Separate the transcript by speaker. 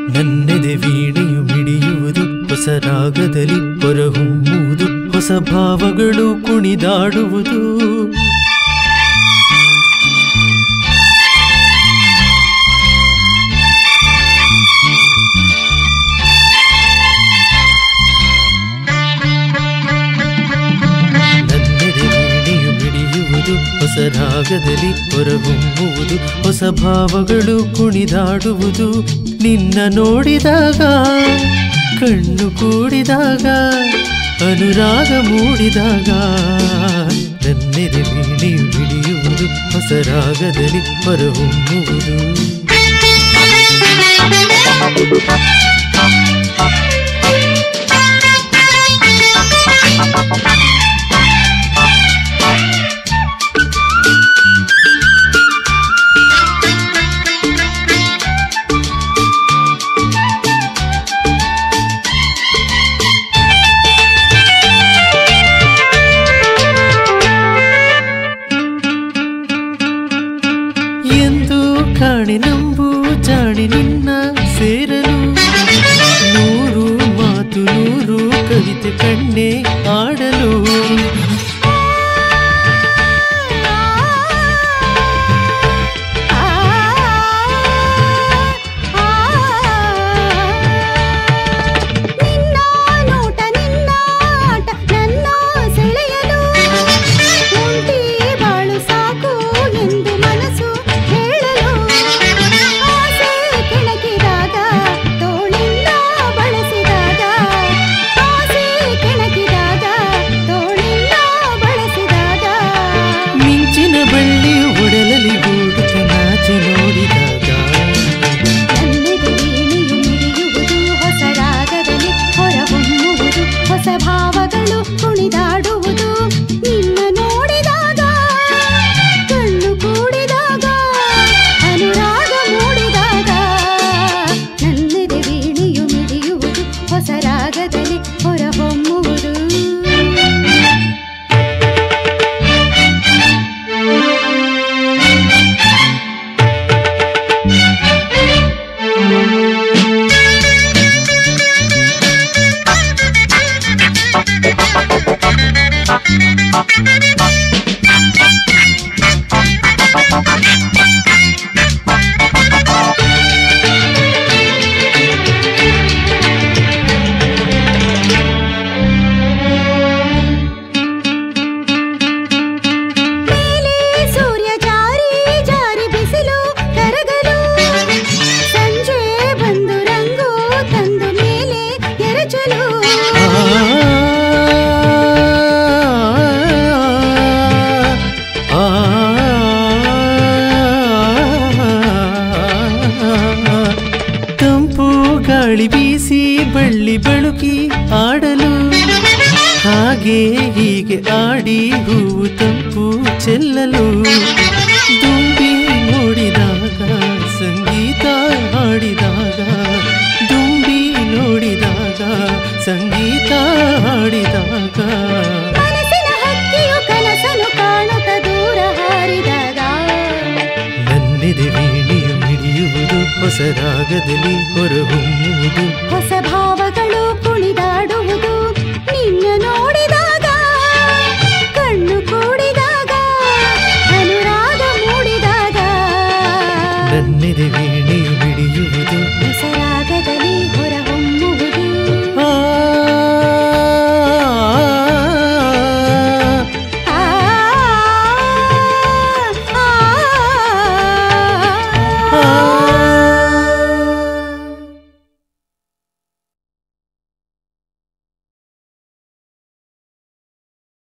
Speaker 1: ನನ್ನೆದೆ ವೀಣೆಯು ಮಿಡಿಯುವುದು ಹೊಸ ರಾಗದಲ್ಲಿ ಹೊರಹೊಮ್ಮುವುದು ಹೊಸ ಭಾವಗಳು ಕುಣಿದಾಡುವುದು ನನ್ನೆದೆ ವೀಣೆಯು ಮಿಡಿಯುವುದು ಹೊಸ ರಾಗದಲ್ಲಿ ಹೊರಹೊಮ್ಮುವುದು ಹೊಸ ಭಾವಗಳು ಕುಣಿದಾಡುವುದು ನಿನ್ನ ನೋಡಿದಾಗ ಕಣ್ಣು ಕೂಡಿದಾಗ ಅನುರಾಗ ಮೂಡಿದಾಗ ನನ್ನೆದೆ ವೀಣೆಯು ಮಿಡಿಯುವುದು ಹೊಸ ರಾಗದಲ್ಲಿ ಹೊರಹೊಮ್ಮುವುದು ಎಂದು ಕಾಣೆ ನಂಬು ಜಾಣೆ ನಿನ್ನ ಸೇರಲು ನೂರು ಮಾತು ನೂರು ಕವಿತೆ ಕಣ್ಣೆ ಆಡಲು
Speaker 2: ನಿನ್ನ ನೋಟ ನಿನ್ನ ಆಟ ನನ್ನ ಸೆಳೆಯಲು ಒಂಟಿ ಬಾಳು ಸಾಕು ಎಂದು ಮನಸ್ಸು ಹೇಳಲು ಆಸೆ ಕೆಣಕಿದಾಗ ತೋಳಿಂದ ಬಳಸಿದಾಗ ಆಸೆ ಕೆಣಕಿದಾಗ ತೋಳಿಂದ ಬಳಸಿದಾಗ
Speaker 1: ಮಿಂಚಿನ ಬಳ್ಳಿ ಒಡಲಲ್ಲಿ ಗೂಡುತ್ತ ನಾಚಿ ನೋಡಿದಾಗ
Speaker 2: ನನ್ನೆದೆ ವೀಣೆಯು ಮಿಡಿಯುವುದು ಹೊಸ ರಾಗದಲ್ಲಿ ಹೊರಹೊಮ್ಮುವುದು ಹೊಸ ಭಾವಗಳು ಕುಣಿದಾಡುವುದು ನಿನ್ನ ನೋಡಿದಾಗ ಕಣ್ಣು ಕೂಡಿದಾಗ ಅನುರಾಗ ಮೂಡಿದಾಗ ನನ್ನೆದೆ ವೀಣೆಯು ಮಿಡಿಯುವುದು ಹೊಸ ರಾಗದಲ್ಲಿ ಹೊರಹೊಮ್ಮುವುದು ಮೇಲೆ ಸೂರ್ಯ ಜಾರಿ ಜಾರಿ ಬಿಸಿಲು ಕರಗಲು ಸಂಜೆ ಬಂದು ರಂಗು ತಂದು ಮೇಲೆ ಎರಚಲು
Speaker 1: ಆ, ತಂಪು ಗಾಳಿ ಬೀಸಿ ಬಳ್ಳಿ ಬಳುಕಿ ಆಡಲು ಹಾಗೆ ಹೀಗೆ ಆಡಿ ಹೂವು ತಂಪು ಚೆಲ್ಲಲು ದುಂಬಿ ನೋಡಿದಾಗ ಸಂಗೀತ ಹಾಡಿದಾಗ ದುಂಬಿ ನೋಡಿದಾಗ ಸಂಗೀತ ಹಾಡಿದಾಗ
Speaker 2: ಮನಸ್ಸಿನ ಹಕ್ಕಿಯು ಕನಸನು ಕಾಣುತ್ತ ದೂರ ಹಾರಿದಾಗ
Speaker 1: ನನ್ನೆದೆ ವೀಣೆಯು ಮಿಡಿಯುವುದು ಹೊಸ ರಾಗದಲ್ಲಿ ಹೊರಹೊಮ್ಮುವುದು
Speaker 2: ಹೊಸ ಭಾವಗಳು ಕುಣಿದಾಡುವುದು ನಿನ್ನ ನೋಡಿದಾಗ ಕಣ್ಣು ಕೂಡಿದಾಗ ಅನುರಾಗ ಮೂಡಿದಾಗ
Speaker 1: ನನ್ನೆದೆ ವೀಣೆಯು ಮಿಡಿಯುವುದು
Speaker 2: ಹೊಸ